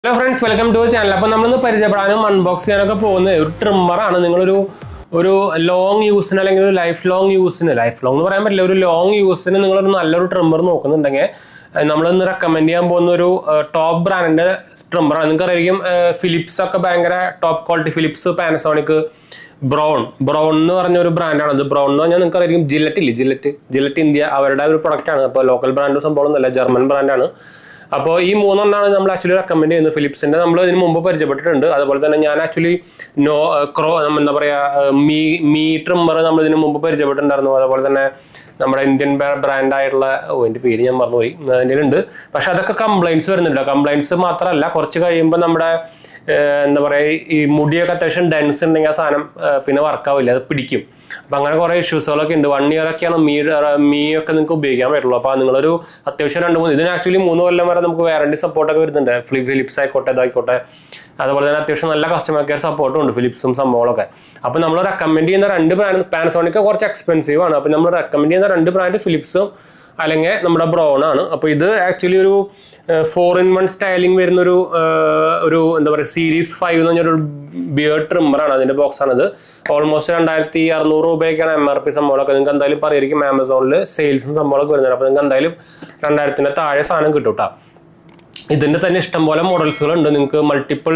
Hello friends welcome to channel അപ്പോൾ നമ്മളിന്ന് പരിചയപ്പെടാനും അൺബോക്സ് ചെയ്യാനൊക്കെ പോകുന്നത് ഒരു ട്രിമ്മറാണ് നിങ്ങളൊരു ഒരു ലോങ് യൂസിന് അല്ലെങ്കിൽ ഒരു ലൈഫ് ലോങ് യൂസിന് ലൈഫ് ലോങ് എന്ന് പറയാൻ പറ്റില്ല ഒരു ലോങ് യൂസിന് നിങ്ങളൊരു നല്ലൊരു ട്രിമ്മർ നോക്കുന്നുണ്ടെങ്കിൽ നമ്മൾ ഇന്ന് റെക്കമെൻഡ് ചെയ്യാൻ പോകുന്ന ഒരു ടോപ്പ് ബ്രാൻഡിന്റെ ട്രിമ്മറാണ് നിങ്ങൾക്ക് അറിയാം ഫിലിപ്സ് ഒക്കെ ഭയങ്കര top quality Philips Panasonic Braun Braun എന്ന് പറഞ്ഞ ഒരു ബ്രാൻഡാണ് ഇത് ബ്രൗൺ എന്ന് പറഞ്ഞാൽ നിങ്ങൾക്ക് അറിയാം ജില്ലറ്റ് ഇല്ലേ ജില്ലറ്റ് ജില്ലറ്റ് ഇന്ത്യ അവരുടെ ഒരു പ്രൊഡക്റ്റാണ് അപ്പോൾ ലോക്കൽ ബ്രാൻഡ് സംഭവം ഒന്നുമല്ല ജർമ്മൻ ബ്രാൻഡാണ് അപ്പോൾ ഈ മൂന്നെണ്ണമാണ് നമ്മൾ ആക്ച്വലി റെക്കമെൻഡ് ചെയ്യുന്നത് ഫിലിപ്സിന്റെ നമ്മൾ ഇതിന് മുമ്പ് പരിചയപ്പെട്ടിട്ടുണ്ട് അതുപോലെ തന്നെ ഞാൻ ആക്ച്വലി നോ ക്രോ നമ്മ എന്താ പറയുക മീ മീ ട്രിമ്മർ നമ്മൾ ഇതിന് മുമ്പ് പരിചയപ്പെട്ടിട്ടുണ്ടായിരുന്നു അതുപോലെ തന്നെ നമ്മുടെ ഇന്ത്യൻ ബ്രാൻഡ് ആയിട്ടുള്ള ഓ എൻ്റെ പേര് ഞാൻ മറന്നുപോയി അതിൻ്റെ ഉണ്ട് പക്ഷെ അതൊക്കെ കംപ്ലൈൻസ് വരുന്നുണ്ട് കംപ്ലൈൻസ് മാത്രമല്ല കുറച്ച് കഴിയുമ്പോൾ നമ്മുടെ ഏഹ് എന്താ പറയുക ഈ മുടിയൊക്കെ അത്യാവശ്യം ഡെൻസ് ഉണ്ടെങ്കിൽ ആ സാധനം ഏഹ് പിന്നെ വർക്കാവില്ല അത് പിടിക്കും അപ്പം അങ്ങനെ കുറേ ഇഷ്യൂസുകളൊക്കെ ഉണ്ട് വൺ ഇയർ ഒക്കെയാണ് മീ മീ ഒക്കെ നിങ്ങൾക്ക് ഉപയോഗിക്കാൻ പറ്റുള്ളൂ അപ്പോൾ നിങ്ങളൊരു അത്യാവശ്യം രണ്ട് മൂന്ന് ഇതിന് ആക്ച്വലി മൂന്ന് കൊല്ലം വരെ നമുക്ക് വാറണ്ടി സപ്പോർട്ടൊക്കെ വരുന്നുണ്ട് ഫ്ലി ഫിലിപ്സ് ആയിക്കോട്ടെ ഇതായിക്കോട്ടെ അതുപോലെ തന്നെ അത്യാവശ്യം നല്ല കസ്റ്റമർ കെയർ സപ്പോർട്ടും ഉണ്ട് ഫിലിപ്സും സംഭവങ്ങളൊക്കെ അപ്പോൾ നമ്മൾ റെക്കമെൻഡ് ചെയ്യുന്ന രണ്ട് ബ്രാൻഡ് പാനസോണിക്ക് കുറച്ച് എക്സ്പെൻസീവ് ആണ് അപ്പോൾ നമ്മൾ റെക്കമെൻഡ് ചെയ്യുന്ന രണ്ട് ബ്രാൻഡ് ഫിലിപ്സും അല്ലെങ്കിൽ നമ്മുടെ ബ്രൗൺ ആണ് അപ്പോൾ ഇത് ആക്ച്വലി ഒരു ഫോർ ഇൻ വൺ സ്റ്റൈലിംഗ് വരുന്ന ഒരു ഒരു എന്താ പറയുക സീരീസ് ഫൈവ് എന്ന് പറഞ്ഞൊരു ബിയർഡ് ട്രിമ്മറാണ് അതിന്റെ ബോക്സ് ആണത് ഓൾമോസ്റ്റ് രണ്ടായിരത്തി അറുന്നൂറ് രൂപയൊക്കെയാണ് എം ആർ പി സംഭവങ്ങളൊക്കെ നിങ്ങൾക്ക് എന്തായാലും പറയായിരിക്കും ആമസോണിൽ സെയിൽസും സംഭവങ്ങളൊക്കെ വരുന്നുണ്ട് അപ്പോൾ നിങ്ങൾക്ക് എന്തായാലും രണ്ടായിരത്തിന്റെ താഴെ സാധനം കിട്ടും കേട്ടോ ഇതിന്റെ തന്നെ ഇഷ്ടംപോലെ മോഡൽസുകൾ ഉണ്ട് നിങ്ങൾക്ക് മൾട്ടിപ്പിൾ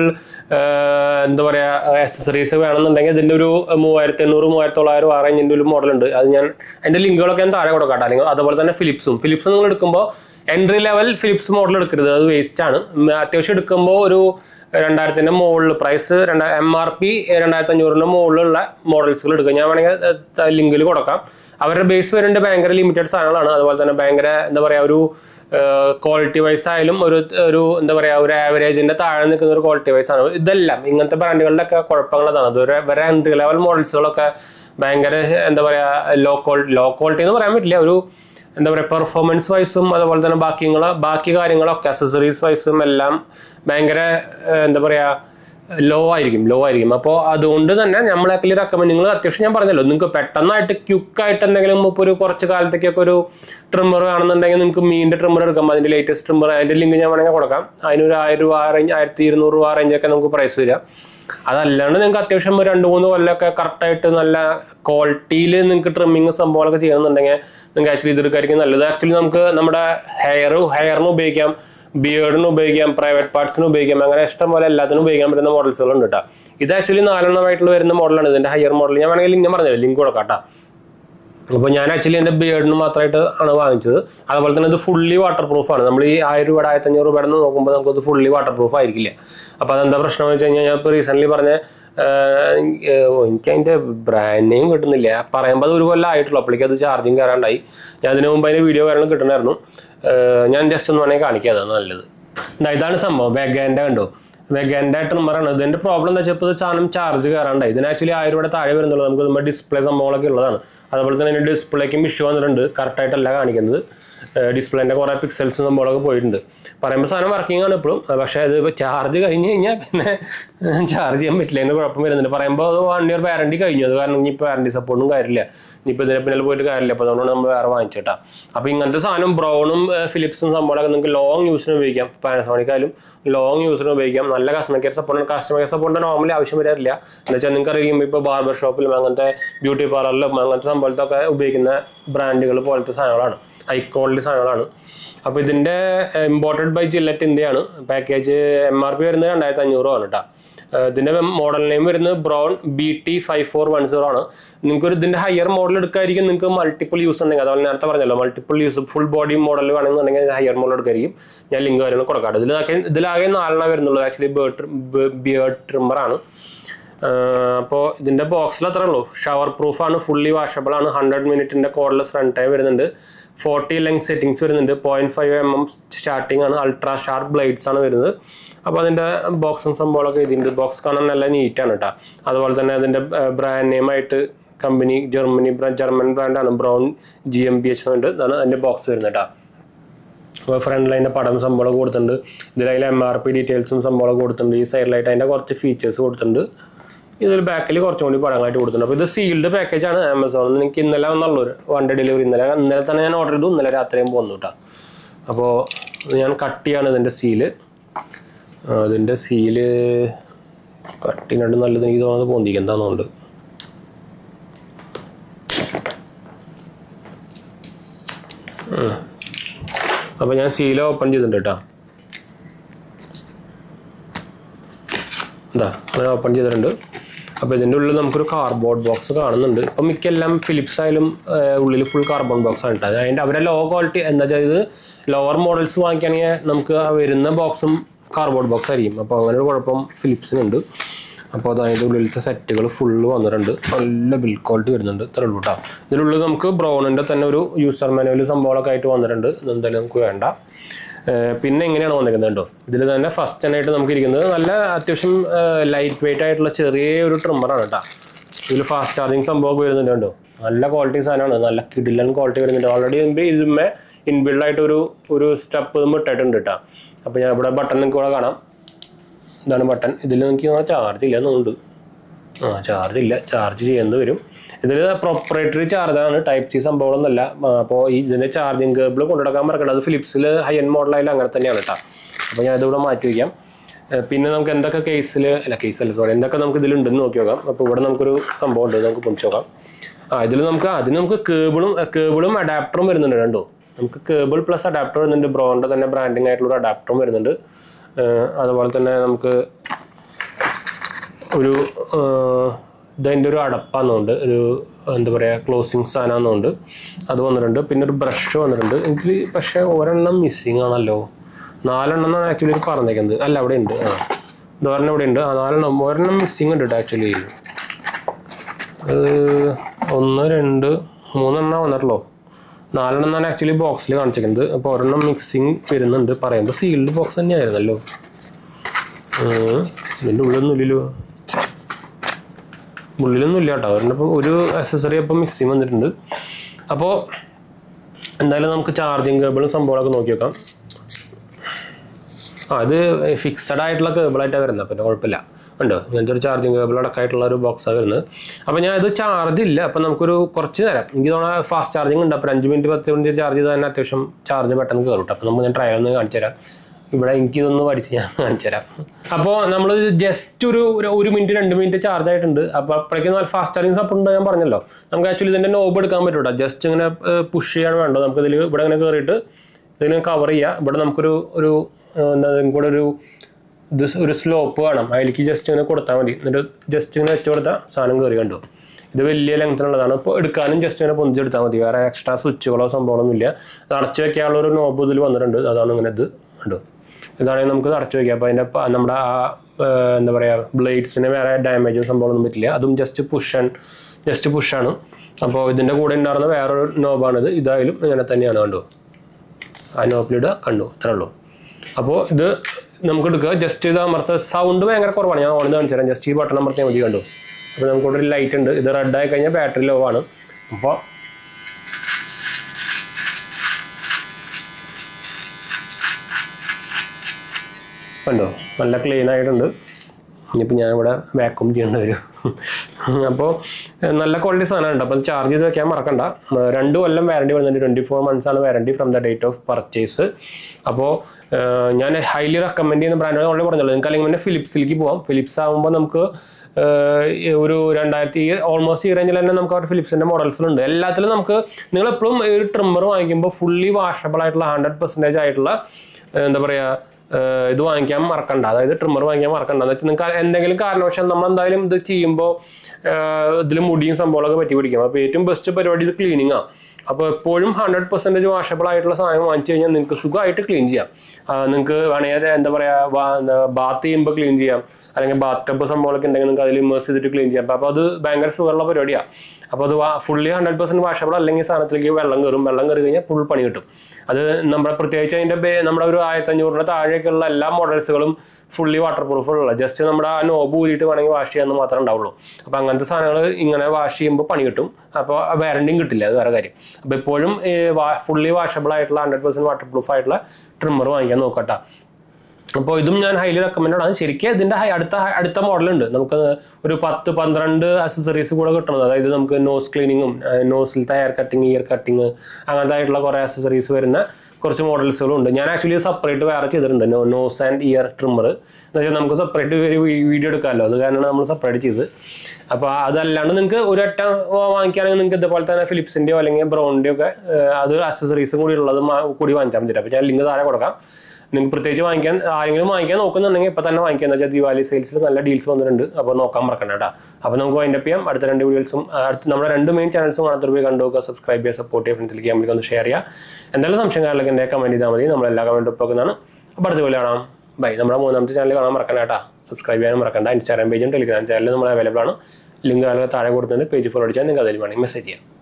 എന്താ പറയാ ആക്സസറീസ് വേണമെന്നുണ്ടെങ്കിൽ ഇതിന്റെ ഒരു മൂവായിരത്തി എണ്ണൂറ് മൂവായിരത്തി തൊള്ളായിരം ആ റേഞ്ചിന്റെ ഒരു മോഡൽ ഉണ്ട് അത് ഞാൻ അതിന്റെ ലിങ്കുകളൊക്കെ ഞാൻ താഴെ കൊടുക്കാം കേട്ടോ. അല്ലെങ്കിൽ അതുപോലെ തന്നെ ഫിലിപ്സും ഫിലിപ്സ് നിങ്ങൾ എടുക്കുമ്പോൾ എൻട്രി ലെവൽ ഫിലിപ്സ് മോഡൽ എടുക്കരുത് അത് വേസ്റ്റ് ആണ് ഉം, അത്യാവശ്യം എടുക്കുമ്പോൾ ഒരു രണ്ടായിരത്തിന്റെ മുകളിൽ പ്രൈസ് രണ്ടാ എം ആർ പി രണ്ടായിരത്തി അഞ്ഞൂറിന്റെ മുകളിലുള്ള മോഡൽസുകൾ എടുക്കുക ഞാൻ വേണമെങ്കിൽ ലിങ്കിൽ കൊടുക്കാം അവരുടെ ബേസ് വരുന്നുണ്ട് ഭയങ്കര ലിമിറ്റഡ് സാധനങ്ങളാണ് അതുപോലെ തന്നെ ഭയങ്കര എന്താ പറയാ ഒരു ക്വാളിറ്റി വൈസ് ആയാലും ഒരു ഒരു എന്താ പറയാ ഒരു ആവറേജിന്റെ താഴെ നിൽക്കുന്ന ഒരു ക്വാളിറ്റി വൈസ് ആണ് ഇതെല്ലാം ഇങ്ങനത്തെ ബ്രാൻഡുകളുടെ ഒക്കെ കുഴപ്പങ്ങളതാണ് അത് ഒരു വേറെ എൻട്രി ലെവൽ മോഡൽസുകളൊക്കെ ഭയങ്കര എന്താ പറയാ ലോ ക്വാളിറ്റി ലോ ക്വാളിറ്റി എന്ന് പറയാൻ പറ്റില്ല ഒരു എന്താ പറയുക പെർഫോമൻസ് വൈസും അതുപോലെ തന്നെ ബാക്കിങ്ങൾ ബാക്കി കാര്യങ്ങളൊക്കെ അക്സസറീസ് വൈസും എല്ലാം ഭയങ്കര ഏഹ്, എന്താ പറയുക ലോ ആയിരിക്കും ലോ ആയിരിക്കും അപ്പോൾ അതുകൊണ്ട് തന്നെ നമ്മളെ റെക്കമെൻഡ് നിങ്ങൾ അത്യാവശ്യം ഞാൻ പറഞ്ഞല്ലോ നിങ്ങൾക്ക് പെട്ടെന്നായിട്ട് ക്യുക്കായിട്ട് എന്തെങ്കിലും ഇപ്പോൾ ഒരു കുറച്ച് കാലത്തേക്കൊക്കെ ഒരു ട്രിമ്മർ വേണമെന്നുണ്ടെങ്കിൽ നിങ്ങൾക്ക് മീനിൻ്റെ ട്രിമ്മർ എടുക്കാം അതിൻ്റെ ലേറ്റസ്റ്റ് ട്രിമ്മർ അതിൻ്റെ ലിങ്ക് ഞാൻ വേണമെങ്കിൽ കൊടുക്കാം അതിനൊരു ആയിരം രൂപ ആ റേഞ്ച് ആയിരത്തി ഇരുന്നൂറ് രൂപ ആ റേഞ്ചൊക്കെ നമുക്ക് പ്രൈസ് വരിക അതല്ലാണ്ട് നിങ്ങൾക്ക് അത്യാവശ്യം ഒരു രണ്ട് മൂന്ന് കൊല്ലമൊക്കെ കറക്റ്റായിട്ട് നല്ല ക്വാളിറ്റിയിൽ നിങ്ങൾക്ക് ട്രിമ്മിങ് സംഭവങ്ങളൊക്കെ ചെയ്യണമെന്നുണ്ടെങ്കിൽ നിങ്ങൾക്ക് ആക്ച്വലി ഇതെടുക്കായിരിക്കും നല്ലത് ആക്ച്വലി നമുക്ക് നമ്മുടെ ഹെയർ ഹെയറിന് ഉപയോഗിക്കാം ബിയേർഡിന് ഉപയോഗിക്കാം പ്രൈവറ്റ് പാർട്സിന് ഉപയോഗിക്കാം അങ്ങനെ ഇഷ്ടം പോലെ എല്ലാത്തിനും ഉപയോഗിക്കാൻ പറ്റുന്ന മോഡൽസുകൾ ഉണ്ട് കേട്ടോ ഇത് ആക്ച്വലി നാലെണ്ണമായിട്ടുള്ള വരുന്ന മോഡലാണ് ഇതിന്റെ ഹയർ മോഡൽ ഞാൻ വേണമെങ്കിൽ ലിങ്ക് പറഞ്ഞില്ല ലിങ്ക് കൊടുക്കാം കേട്ടോ അപ്പോൾ ഞാൻ ആക്ച്വലി എൻ്റെ ബിയേർഡിന് മാത്രമായിട്ട് ആണ് വാങ്ങിച്ചത് അതുപോലെ തന്നെ ഇത് ഫുള്ളി വാട്ടർ പ്രൂഫ് ആണ് നമ്മൾ ഈ ആയിരം രൂപയുടെ ആയിരത്തി അഞ്ഞൂറ് രൂപയുടെ നോക്കുമ്പോൾ നമുക്കത് ഫുള്ളി വാട്ടർ പ്രൂഫ് ആയിരിക്കില്ല അപ്പോൾ അതെന്താ പ്രശ്നം എന്ന് വെച്ച് കഴിഞ്ഞാൽ ഞാൻ ഇപ്പോൾ റീസെൻ്റ്ലി പറഞ്ഞ ആഹ്, ഏഹ്, ഓ, എനിക്ക് അതിൻ്റെ ബ്രാൻഡ് നെയിം കിട്ടുന്നില്ല പറയുമ്പോൾ അത് ഒരു കൊല്ലം ആയിട്ടുള്ളൂ അപ്പോഴേക്കും അത് ചാർജിങ് കയറാണ്ടായി ഞാൻ അതിന് മുമ്പ് അതിൻ്റെ വീഡിയോ കാരണം കിട്ടണമായിരുന്നു ആഹ്, ഞാൻ ജസ്റ്റ് ഒന്ന് വേണമെങ്കിൽ കാണിക്കാം അതാണ് നല്ലത് ദാ ഇതാണ് സംഭവം വെഗാൻ്റെ കണ്ടോ വെഗാൻ്റെ ട്രിമ്മറാണ് ഇതിന്റെ പ്രോബ്ലം എന്താ വെച്ചപ്പോൾ ഇത് സാധനം ചാർജ് കയറാണ്ടായി ഇതിന് ആക്ച്വലി ആയിരം രൂപയുടെ താഴെ വരുന്നുള്ളൂ നമുക്ക് നമ്മുടെ ഡിസ്പ്ലേ സംഭവങ്ങളൊക്കെ ഉള്ളതാണ് അതുപോലെ തന്നെ ഇതിന്റെ ഡിസ്പ്ലേക്കും ഇഷ്യൂ വന്നിട്ടുണ്ട് കറക്റ്റായിട്ടല്ല കാണിക്കുന്നത് ഡിസ്പ്ലേന്റെ കുറേ പിക്സൽസ് സംഭവങ്ങളൊക്കെ പോയിട്ടുണ്ട് പറയുമ്പോൾ സാധനം വർക്കിംഗ് ആണ് ഇപ്പോഴും പക്ഷേ അത് ഇപ്പോൾ ചാർജ് കഴിഞ്ഞ് കഴിഞ്ഞാൽ പിന്നെ ചാർജ് ചെയ്യാൻ പറ്റില്ല അതിന് കുഴപ്പം വരുന്നുണ്ട് പറയുമ്പോൾ അത് വൺ ഇയർ വാറണ്ടി കഴിഞ്ഞു അത് കാരണം ഇനിയിപ്പോൾ വാറണ്ടി സപ്പോർട്ടും കാര്യമില്ല ഇനിയിപ്പോൾ ഇതിനെ പിന്നിൽ പോയിട്ട് കാര്യമില്ല അപ്പോൾ അതുകൊണ്ട് നമ്മൾ വേറെ വാങ്ങിച്ചിട്ടാ അപ്പോൾ ഇങ്ങനത്തെ സാധനം ബ്രൗണും ഫിലിപ്സും സംഭവങ്ങളൊക്കെ നിങ്ങൾക്ക് ലോങ് യൂസിന് ഉപയോഗിക്കാം പാനസോണിക് ആയാലും ലോങ് യൂസിന് ഉപയോഗിക്കാം നല്ല customer care support customer care support normally ആവശ്യം വരാറില്ല എന്ന് വെച്ചാൽ നിങ്ങൾക്ക് അറിയുമ്പോൾ ഇപ്പോൾ ബാർബർ ഷോപ്പിലും അങ്ങനത്തെ ബ്യൂട്ടി പാർലറിലും അങ്ങനത്തെ സംഭവത്തൊക്കെ ഉപയോഗിക്കുന്ന ബ്രാൻഡുകൾ പോലത്തെ സാധനങ്ങളാണ് ഹൈ ക്വാളിറ്റി സാധനങ്ങളാണ് അപ്പോൾ ഇതിൻ്റെ ഇമ്പോർട്ടഡ് ബൈ ജില്ലറ്റ് ഇന്ത്യയാണ് പാക്കേജ് എം ആർ പി വരുന്നത് രണ്ടായിരത്തി അഞ്ഞൂറ് ആണ് കേട്ടോ ഇതിൻ്റെ മോഡൽ നെയിം വരുന്നത് Braun B T five four one zero ആണ് നിങ്ങൾക്ക് ഒരു ഇതിൻ്റെ ഹയർ മോഡൽ എടുക്കായിരിക്കും നിങ്ങൾക്ക് മൾട്ടിപ്പിൾ യൂസ് ഉണ്ടെങ്കിൽ അതുപോലെ നേരത്തെ പറഞ്ഞല്ലോ multiple use full body model വേണമെന്നുണ്ടെങ്കിൽ ഹയർ മോഡൽ എടുക്കായിരിക്കും ഞാൻ ലിങ്ക് കാര്യങ്ങൾ കൊടുക്കാം ഇതിലാകെ ഇതിലാകെ നാലെണ്ണം വരുന്നുള്ളൂ ആക്ച്വലി ബേർഡ് ബിയേർഡ് ട്രിമ്മറാണ് അപ്പോൾ ഇതിൻ്റെ ബോക്സിൽ അത്രേ ഉള്ളൂ ഷവർ പ്രൂഫ് ആണ് ഫുള്ളി വാഷബിൾ ആണ് ഹൺഡ്രഡ് മിനിറ്റിൻ്റെ കോഡ്ലെസ് റൺ ടൈം വരുന്നുണ്ട് ഫോർട്ടി ലെങ് സെറ്റിംഗ്സ് വരുന്നുണ്ട് point five M M starting ആണ് അൾട്രാ ഷാർപ്പ് ബ്ലേഡ്സ് ആണ് വരുന്നത് അപ്പോൾ അതിൻ്റെ ബോക്സും സംഭവങ്ങളൊക്കെ ഇതിൻ്റെ ബോക്സ് കാണാൻ നല്ല നീറ്റാണ് കേട്ടോ അതുപോലെ തന്നെ അതിൻ്റെ ബ്രാൻഡ് നെയിം ആയിട്ട് കമ്പനി ജർമ്മനി ബ്രാൻഡ് ജർമ്മൻ ബ്രാൻഡാണ് Braun G M B H ഉണ്ട് ഇതാണ് അതിൻ്റെ ബോക്സ് വരുന്നത് കേട്ടോ അപ്പോൾ ഫ്രണ്ട് ലൈൻ്റെ പടം സംഭവം കൊടുത്തിട്ടുണ്ട് ഇതിൽ അതിൽ എം ആർ പി ഡീറ്റെയിൽസും സംഭവം കൊടുത്തിട്ടുണ്ട് ഈ സൈഡിലായിട്ട് അതിൻ്റെ കുറച്ച് ഫീച്ചേഴ്സ് കൊടുത്തിട്ടുണ്ട് ഇതിൽ ബാക്കിൽ കുറച്ചും കൂടി പടങ്ങളായിട്ട് കൊടുത്തിട്ടുണ്ട് അപ്പോൾ ഇത് സീൽഡ് പാക്കേജ് ആണ് ആമസോണിൽ എനിക്ക് ഇന്നലെ വന്നുള്ളൂ വൺ ഡേ ഡെലിവറി ഇന്നലെ ഇന്നലെ തന്നെ ഞാൻ ഓർഡർ ചെയ്തു ഇന്നലെ രാത്രിയും പോന്നു കേട്ടോ അപ്പോൾ ഇത് ഞാൻ കട്ട് ചെയ്യാണ് ഇതിൻ്റെ സീല് അതിൻ്റെ സീല് കട്ടിനായിട്ട് നല്ലത് എനിക്ക് തോന്നുന്നത് പൊന്തിക്കെന്താന്നുണ്ട് അപ്പോൾ ഞാൻ സീല ഓപ്പൺ ചെയ്തിട്ടുണ്ട് കേട്ടോ എന്താ അങ്ങനെ ഓപ്പൺ ചെയ്തിട്ടുണ്ട് അപ്പോൾ ഇതിൻ്റെ ഉള്ളിൽ നമുക്കൊരു കാർഡ്ബോർഡ് ബോക്സ് കാണുന്നുണ്ട് ഇപ്പം മിക്കെല്ലാം ഫിലിപ്സ് ആയാലും ഏഹ്, ഉള്ളിൽ ഫുൾ കാർബൺ ബോക്സ് ആണ് കേട്ടോ അതിൻ്റെ അവരെ ലോ ക്വാളിറ്റി എന്താ വെച്ചാൽ ഇത് ലോവർ മോഡൽസ് വാങ്ങിക്കുകയാണെങ്കിൽ നമുക്ക് ആ വരുന്ന ബോക്സും കാർഡ്ബോർഡ് ബോക്സ് ആയിരിക്കും അപ്പോൾ അങ്ങനെ ഒരു കുഴപ്പം ഫിലിപ്സിനുണ്ട് അപ്പോൾ അത് അതിൻ്റെ ഉള്ളിലത്തെ സെറ്റുകൾ ഫുള്ള് വന്നിട്ടുണ്ട് നല്ല ബിൽ ക്വാളിറ്റി വരുന്നുണ്ട് ഇത്ര ഉള്ളൂ കേട്ടോ ഇതിനുള്ളിൽ നമുക്ക് ബ്രൗണിൻ്റെ തന്നെ ഒരു യൂസർ മാനുവൽ സംഭവങ്ങളൊക്കെ ആയിട്ട് വന്നിട്ടുണ്ട് ഇതെന്തായാലും നമുക്ക് വേണ്ട ഏഹ് പിന്നെ എങ്ങനെയാണ് വന്നിരിക്കുന്നത് കേട്ടോ ഇതിൽ തന്നെ ഫസ്റ്റ് ആയിട്ട് നമുക്ക് ഇരിക്കുന്നത് നല്ല അത്യാവശ്യം ലൈറ്റ് വെയിറ്റ് ആയിട്ടുള്ള ചെറിയ ഒരു ട്രിമ്മറാണ് കേട്ടോ ഇതിൽ ഫാസ്റ്റ് ചാർജിങ് സംഭവമൊക്കെ വരുന്നുണ്ട് കേട്ടോ നല്ല ക്വാളിറ്റി സാധനമാണ് നല്ല കിടിലൻ ക്വാളിറ്റി വരുന്നുണ്ട് ഓൾറെഡി ഇതിന്മേ ഇൻബിൽഡ് ആയിട്ട് ഒരു ഒരു സ്റ്റെപ്പ് ഇതുമ്പോൾ ഇട്ടിട്ടുണ്ട് കേട്ടോ അപ്പോൾ ഞാൻ ഇവിടെ ബട്ടൺ നിങ്ങൾക്ക് ഇവിടെ കാണാം ഇതാണ് ബട്ടൺ ഇതിൽ എനിക്ക് ചാർജ് ഇല്ല എന്നുണ്ട് ആ ചാർജ് ഇല്ല ചാർജ് ചെയ്യേണ്ടി വരും ഇതിൽ പ്രൊപ്പറേറ്ററി ചാർജാണ് ടൈപ്പ് സി സംഭവമൊന്നുമല്ല അപ്പോൾ ഈ ഇതിൻ്റെ ചാർജിങ് കേബിൾ കൊണ്ടുനടക്കാൻ മറക്കണ്ട അത് ഫിലിപ്സിൽ ഹൈ എൻ മോഡലായാലും അങ്ങനെ തന്നെയാണ് കേട്ടോ അപ്പോൾ ഞാൻ ഇതിവിടെ മാറ്റി വയ്ക്കാം ഏഹ് പിന്നെ നമുക്ക് എന്തൊക്കെ കേസിൽ അല്ല കേസല്ല സോറി എന്തൊക്കെ നമുക്ക് ഇതിലുണ്ടെന്ന് നോക്കി നോക്കാം അപ്പോൾ ഇവിടെ നമുക്കൊരു സംഭവം ഉണ്ട് നമുക്ക് പൊളിച്ച് നോക്കാം ആ ഇതിൽ നമുക്ക് അതിന് നമുക്ക് കേബിളും കേബിളും അഡാപ്റ്ററും വരുന്നുണ്ട് രണ്ടോ നമുക്ക് കേബിൾ പ്ലസ് അഡാപ്റ്റർ വരുന്നുണ്ട് ബ്രോൻ്റെ തന്നെ ബ്രാൻഡിങ് ആയിട്ടുള്ള ഒരു അഡാപ്റ്ററും വരുന്നുണ്ട് ഏഹ് അതുപോലെ തന്നെ നമുക്ക് ഒരു ഇതിൻ്റെ ഒരു അടപ്പാന്നുണ്ട് ഒരു എന്താ പറയുക ക്ലോസിങ് സാധനമാണെന്നുണ്ട് അത് വന്നിട്ടുണ്ട് പിന്നെ ഒരു ബ്രഷ് വന്നിട്ടുണ്ട് ഇതിൽ പക്ഷേ ഒരെണ്ണം മിസ്സിങ് ആണല്ലോ നാലെണ്ണം എന്നാണ് ആക്ച്വലി പറഞ്ഞേക്കുന്നത് അല്ല അവിടെ ഉണ്ട് ആ ഇത് ഒരെണ്ണം ഇവിടെ ഉണ്ട് ആ നാലെണ്ണം ഒരെണ്ണം മിസ്സിങ് ഉണ്ട് കേട്ടോ ആക്ച്വലി ഒന്ന് രണ്ട് മൂന്നെണ്ണം വന്നിട്ടുള്ളൂ നാലെണ്ണം എന്നാണ് ആക്ച്വലി ബോക്സിൽ കാണിച്ചിരിക്കുന്നത് അപ്പോൾ ഒരെണ്ണം മിക്സിങ് വരുന്നുണ്ട് പറയുമ്പോൾ സീൽഡ് ബോക്സ് തന്നെയായിരുന്നല്ലോ ഉം. ഇതിൻ്റെ ഉള്ളിലൊന്നും ഇല്ലല്ലോ ഉള്ളിലൊന്നും ഇല്ല കേട്ടോ ഒരെണ്ണം ഒരു അക്സസറി അപ്പം മിക്സിങ് വന്നിട്ടുണ്ട് അപ്പോൾ എന്തായാലും നമുക്ക് ചാർജിങ് കേബിളും സംഭവങ്ങളൊക്കെ നോക്കി വെക്കാം ആ ഇത് ഫിക്സഡ് ആയിട്ടുള്ള കേബിളായിട്ടാണ് വരുന്നത് പിന്നെ കുഴപ്പമില്ല ഉണ്ടോ ഇങ്ങനത്തെ ഒരു ചാർജിങ് കേബിൾ അടക്കമായിട്ടുള്ള ഒരു ബോക്സാണ് വരുന്നത് അപ്പോൾ ഞാൻ ഇത് ചാർജ് ഇല്ല അപ്പം നമുക്കൊരു കുറച്ച് നേരം എനിക്ക് തോന്നുന്നത് ഫാസ്റ്റ് ചാർജിങ് ഉണ്ട് അപ്പോൾ അഞ്ച് മിനിറ്റ് പത്ത് മിനിറ്റ് ചാർജ് ചെയ്താൽ തന്നെ അത്യാവശ്യം ചാർജ് പെട്ടെന്ന് കയറും കേട്ടോ അപ്പോൾ നമുക്ക് ഞാൻ ട്രയൽ ഒന്ന് കാണിച്ചു തരാം ഇവിടെ എനിക്ക് ഇതൊന്ന് പഠിച്ച് ഞാൻ കാണിച്ചു തരാം അപ്പോൾ നമ്മൾ ജസ്റ്റ് ഒരു ഒരു- ഒരു മിനിറ്റ് രണ്ട് മിനിറ്റ് ചാർജ് ആയിട്ടുണ്ട് അപ്പോൾ അപ്പോഴേക്കും നല്ല ഫാസ്റ്റ് ചാർജിങ് സപ്പോർട്ട് ഉണ്ട് ഞാൻ പറഞ്ഞല്ലോ നമുക്ക് ആക്ച്വലി ഇതിൻ്റെ നോബ് എടുക്കാൻ പറ്റും കേട്ടോ ജസ്റ്റ് ഇങ്ങനെ പുഷ് ചെയ്യാണ് വേണ്ടത് നമുക്ക് ഇതിൽ ഇവിടെ ഇങ്ങനെ കയറിയിട്ട് ഇതിനെ കവർ ചെയ്യുക ഇവിടെ നമുക്കൊരു ഒരു ഏഹ്, എന്താ ഇതും കൂടെ ഒരു ഇത് സ് ഒരു സ്ലോപ്പ് വേണം അതിലേക്ക് ജസ്റ്റ് ഇങ്ങനെ കൊടുത്താൽ മതി എന്നിട്ട് ജസ്റ്റ് ഇങ്ങനെ വെച്ച് കൊടുത്താൽ സാധനം കയറി കണ്ടു ഇത് വലിയ ലെങ്ത്തിനുള്ളതാണ് ഇപ്പോൾ എടുക്കാനും ജസ്റ്റ് ഇങ്ങനെ പൊന്തിച്ചെടുത്താൽ മതി വേറെ എക്സ്ട്രാ സ്വിച്ചുകളോ സംഭവമൊന്നുമില്ല ഇത് അടച്ചു വെക്കാനുള്ള ഒരു നോബ് ഇതിൽ വന്നിട്ടുണ്ട് അതാണ് ഇങ്ങനെ ഇത് കണ്ടു ഇതാണെങ്കിൽ നമുക്ക് ഇത് അടച്ചു വെക്കാം അപ്പോൾ അതിൻ്റെ പ- നമ്മുടെ ആ ഏഹ്, എന്താ പറയുക ബ്ലേഡ്സിന് വേറെ ഡാമേജും സംഭവമൊന്നും പറ്റില്ല അതും ജസ്റ്റ് പുഷൻ ജസ്റ്റ് പുഷാണ് അപ്പോൾ ഇതിൻ്റെ കൂടെ ഉണ്ടായിരുന്ന വേറൊരു നോബാണിത് ഇതായാലും ഇങ്ങനെ തന്നെയാണ് കണ്ടു ആ നോബിലിടുക കണ്ടു ഇത്രേ ഉള്ളൂ അപ്പോൾ ഇത് നമുക്ക് എടുക്കുക ജസ്റ്റ് ഇത് അമർത്ത സൗണ്ട് ഭയങ്കര കുറവാണ് ഞാൻ ഓൺ കാണിച്ചു തരാം ജസ്റ്റ് ഈ ബട്ടൺ അമർത്തിയാൽ മതി കണ്ടു അപ്പോൾ നമുക്കിവിടെ ഒരു ലൈറ്റ് ഉണ്ട് ഇത് റെഡ് ആയി കഴിഞ്ഞാൽ ബാറ്ററി ലോ ആണ് അപ്പോൾ കണ്ടോ നല്ല ക്ലീൻ ആയിട്ടുണ്ട് ഇനിയിപ്പോൾ ഞാൻ ഇവിടെ വാക്യൂം ചെയ്യേണ്ടി വരും അപ്പോൾ നല്ല ക്വാളിറ്റി സാധനമുണ്ട് അപ്പോൾ ചാർജ് ചെയ്ത് വെക്കാൻ മറക്കണ്ട ഉം, രണ്ട് കൊല്ലം വാറണ്ടി വരുന്നുണ്ട് ട്വൻറ്റി ഫോർ മന്ത്സ് ആണ് warranty from the date of purchase അപ്പോൾ ഞാൻ ഹൈലി റെക്കമെൻഡ് ചെയ്യുന്ന ബ്രാൻഡാണ് ഓൾറെഡി പറഞ്ഞല്ലോ നിങ്ങൾക്ക് അല്ലെങ്കിൽ പിന്നെ ഫിലിപ്സിലേക്ക് പോവാം ഫിലിപ്സ് ആകുമ്പോൾ നമുക്ക് ഏഹ്, ഈ ഒരു രണ്ടായിരത്തി ഓൾമോസ്റ്റ് ഈ റേഞ്ചിൽ തന്നെ നമുക്ക് അവർ ഫിലിപ്സിൻ്റെ മോഡൽസിലുണ്ട് എല്ലാത്തിലും നമുക്ക് നിങ്ങൾ എപ്പോഴും ഒരു ട്രിമ്മർ വാങ്ങിക്കുമ്പോൾ ഫുള്ളി വാഷബിൾ ആയിട്ടുള്ള ഹൺഡ്രഡ് പെർസെൻറ്റേജ് ആയിട്ടുള്ള ഏഹ്, എന്താ പറയുക ഏഹ് ഇത് വാങ്ങിക്കാൻ മറക്കണ്ട അതായത് ട്രിമ്മർ വാങ്ങിക്കാൻ മറക്കണ്ട എന്ന് വെച്ചാൽ നിങ്ങൾക്ക് എന്തെങ്കിലും കാരണവശാൽ നമ്മൾ എന്തായാലും ഇത് ചെയ്യുമ്പോൾ ഇതിൽ മുടിയും സംഭവങ്ങളൊക്കെ പറ്റി പിടിക്കും അപ്പോൾ ഏറ്റവും ബെസ്റ്റ് പരിപാടി ഇത് ക്ലീനിങ് ആണ് അപ്പോൾ എപ്പോഴും ഹൺഡ്രഡ് പെർസെൻറ്റേജ് വാഷബിൾ ആയിട്ടുള്ള സാധനം വാങ്ങിച്ചു കഴിഞ്ഞാൽ നിങ്ങൾക്ക് സുഖമായിട്ട് ക്ലീൻ ചെയ്യാം നിങ്ങൾക്ക് വേണമെങ്കിൽ എന്താ പറയുക ബാത്ത് ചെയ്യുമ്പോൾ ക്ലീൻ ചെയ്യാം അല്ലെങ്കിൽ ബാത്ത് ടബ് സംഭവങ്ങളൊക്കെ ഉണ്ടെങ്കിൽ നിങ്ങൾക്ക് അതിൽ ഇമേഴ്സ് ചെയ്തിട്ട് ക്ലീൻ ചെയ്യാം അപ്പോൾ അത് ഭയങ്കര സുഖമുള്ള പരിപാടിയാണ് അപ്പോൾ അത് ഫുള്ളി ഹൺഡ്രഡ് പെർസെൻറ്റ് വാഷബിൾ അല്ലെങ്കിൽ സാധനത്തിലേക്ക് വെള്ളം കയറും വെള്ളം കയറി കഴിഞ്ഞാൽ ഫുൾ പണി കിട്ടും അത് നമ്മുടെ പ്രത്യേകിച്ച് അതിൻ്റെ ബേ- നമ്മുടെ ഒരു ആയിരത്തി അഞ്ഞൂറിൻ്റെ താഴേക്കുള്ള എല്ലാ മോഡൽസുകളും ഫുള്ളി വാട്ടർ പ്രൂഫ് ഉള്ള ജസ്റ്റ് നമ്മുടെ ആ നോബ് ഊരിയിട്ട് വേണമെങ്കിൽ വാഷ് ചെയ്യാമെന്ന് മാത്രമേ ഉണ്ടാവുള്ളൂ അപ്പോൾ അങ്ങനത്തെ സാധനങ്ങൾ ഇങ്ങനെ വാഷ് ചെയ്യുമ്പോൾ പണി കിട്ടും അപ്പോൾ വാറണ്ടിയും കിട്ടില്ല അത് വേറെ കാര്യം അപ്പോൾ എപ്പോഴും ഫുള്ളി വാഷബിൾ ആയിട്ടുള്ള ഹൺഡ്രഡ് പെർസെൻറ്റ് വാട്ടർ പ്രൂഫ് ആയിട്ടുള്ള ട്രിമ്മർ വാങ്ങിക്കാൻ നോക്കട്ടെ അപ്പോൾ ഇതും ഞാൻ ഹൈലി റെക്കമെൻഡ് ആണ് ശരിക്കും ഇതിൻ്റെ ഹൈ- അടുത്ത അടുത്ത മോഡലുണ്ട് നമുക്ക് ഒരു പത്ത് പന്ത്രണ്ട് അക്സസറീസ് കൂടെ കിട്ടുന്നത് അതായത് നമുക്ക് നോസ് ക്ലീനിങ്ങും നോസിലത്തെ ഹെയർ കട്ടിങ് ഇയർ കട്ടിങ് അങ്ങനത്തെ ആയിട്ടുള്ള കുറേ അക്സസറീസ് വരുന്ന കുറച്ച് മോഡൽസുകളും ഉണ്ട് ഞാൻ ആക്ച്വലി സെപ്പറേറ്റ് വേറെ ചെയ്തിട്ടുണ്ട് നോസ് ആൻഡ് ഇയർ ട്രിമ്മർ എന്ന് വെച്ചാൽ നമുക്ക് സെപ്പറേറ്റ് ഒരു വീഡിയോ എടുക്കാമല്ലോ അത് കാരണമാണ് നമ്മൾ സെപ്പറേറ്റ് ചെയ്തത് അപ്പോൾ അതല്ലാണ്ട് നിങ്ങൾക്ക് ഒരൊറ്റ വാങ്ങിക്കുകയാണെങ്കിൽ നിങ്ങൾക്ക് ഇതുപോലെ തന്നെ ഫിലിപ്സിൻ്റെയോ അല്ലെങ്കിൽ ബ്രൗണിൻ്റെയോ ഒക്കെ ഏഹ്, അത് അക്സസറീസും കൂടി ഉള്ളത് മാ- കൂടി വാങ്ങിച്ചാൽ മതി അപ്പോൾ ഞാൻ ലിങ്ക് താഴെ കൊടുക്കാം നിങ്ങൾക്ക് പ്രത്യേകിച്ച് വാങ്ങിക്കാൻ ആരെങ്കിലും വാങ്ങിക്കാൻ നോക്കുന്നുണ്ടെങ്കിൽ ഇപ്പം തന്നെ വാങ്ങിക്കുക എന്ന് വെച്ചാൽ ദിവാലി സെയിൽസിൽ നല്ല ഡീൽസ് വന്നിട്ടുണ്ട് അപ്പോൾ നോക്കാൻ മറക്കണ്ട കേട്ടോ അപ്പോൾ നമുക്ക് വൈൻഡ് അപ്പ് ചെയ്യാം അടുത്ത രണ്ട് വീഡിയോസും അടുത്ത നമ്മുടെ രണ്ട് മെയിൻ ചാനൽസും കാണാത്ത പോയി കണ്ടു നോക്കുക സബ്സ്ക്രൈബ് ചെയ്യുക സപ്പോർട്ട് ചെയ്യുക ഫ്രണ്ട്സിലേക്ക് നമ്മൾക്ക് ഒന്ന് ഷെയർ ചെയ്യുക എന്തെങ്കിലും സംശയം കാര്യങ്ങളൊക്കെ എന്നെ കമൻറ്റ് ചെയ്താൽ മതി നമ്മളെല്ലാ കമൻറ്റ് ഉപ്പൊക്കുന്നതാണ് അപ്പോൾ അടുത്ത പോലെ കാണാം ബൈ നമ്മുടെ മൂന്നാമത്തെ ചാനൽ കാണാൻ മറക്കണ്ട കേട്ടോ സബ്സ്ക്രൈബ് ചെയ്യാനും മറക്കണ്ട ഇൻസ്റ്റാഗ്രാം പേജും ടെലിഗ്രാം ചാനലും നമ്മൾ അവൈലബിൾ ആണ് ലിങ്ക് താഴെ കൊടുത്തിട്ടുണ്ട് പേജ് ഫോളോ അടിച്ചാൽ നിങ്ങൾക്ക് അതിൽ വേണമെങ്കിൽ മെസ്സേജ് ചെയ്യാം